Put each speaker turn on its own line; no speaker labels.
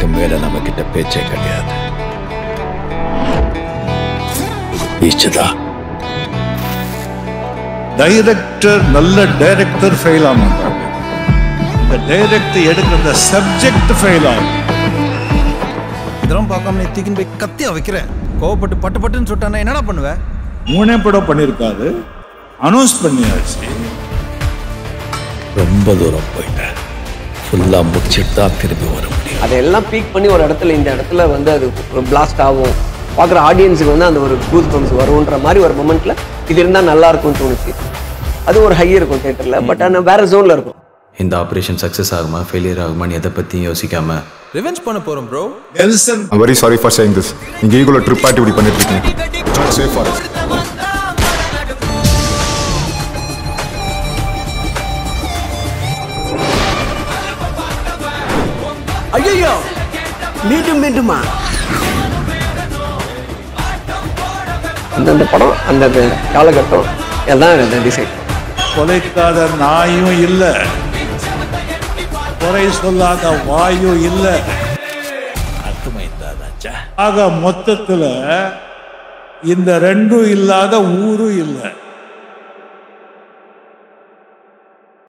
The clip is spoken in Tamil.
இதுக்கு மேல நம்ம கிட்ட பேச்சே கிடையாது ஈச்சதா
டைரக்டர் நல்ல டைரக்டர் ஃபெயில் ஆனாங்க இந்த டைரக்டர் எடுக்கிற சப்ஜெக்ட் ஃபெயில் ஆகும்
இதெல்லாம் பார்க்காம நீ தூக்கின்னு போய் கத்தியா வைக்கிறேன் கோவப்பட்டு பட்டு பட்டுன்னு சுட்டானா என்னடா பண்ணுவ
மூணே படம் பண்ணியிருக்காரு அனௌன்ஸ் பண்ணியாச்சு
ரொம்ப தூரம் போயிட்டேன் ஃபுல்லா முடிச்சிட்டு தான் திரும்பி வர முடியும்
அதெல்லாம் பீக் பண்ணி ஒரு இடத்துல இந்த இடத்துல வந்து அது ஒரு பிளாஸ்ட் ஆகும் பார்க்குற ஆடியன்ஸுக்கு வந்து அந்த ஒரு கூஸ் பம்ஸ் வரும்ன்ற மாதிரி ஒரு மொமெண்ட்ல இது இருந்தால் நல்லா இருக்கும்னு தோணுச்சு அது ஒரு ஹை இருக்கும் தேட்டரில் பட் ஆனால் வேற ஜோனில் இருக்கும்
இந்த ஆப்ரேஷன் சக்ஸஸ் ஆகுமா ஃபெயிலியர் ஆகுமான்னு எதை பற்றியும் யோசிக்காம
ரிவெஞ்ச் பண்ண போறோம் bro
Nelson
I'm very sorry for saying this. நீங்க ஈகோல ட்ரிப் ஆட்டி இப்படி பண்ணிட்டு இருக்கீங்க It's not safe for us.
ஐயோ மீண்டும் மீண்டுமா அந்தந்த படம் அந்தந்த காலகட்டம் எல்லாம் அந்த டிசைன்
கொலைக்காத நாயும் இல்லை குறை சொல்லாத வாயும் இல்லை
அர்த்தமைந்தா ராஜா
ஆக மொத்தத்துல இந்த ரெண்டும் இல்லாத ஊரும் இல்லை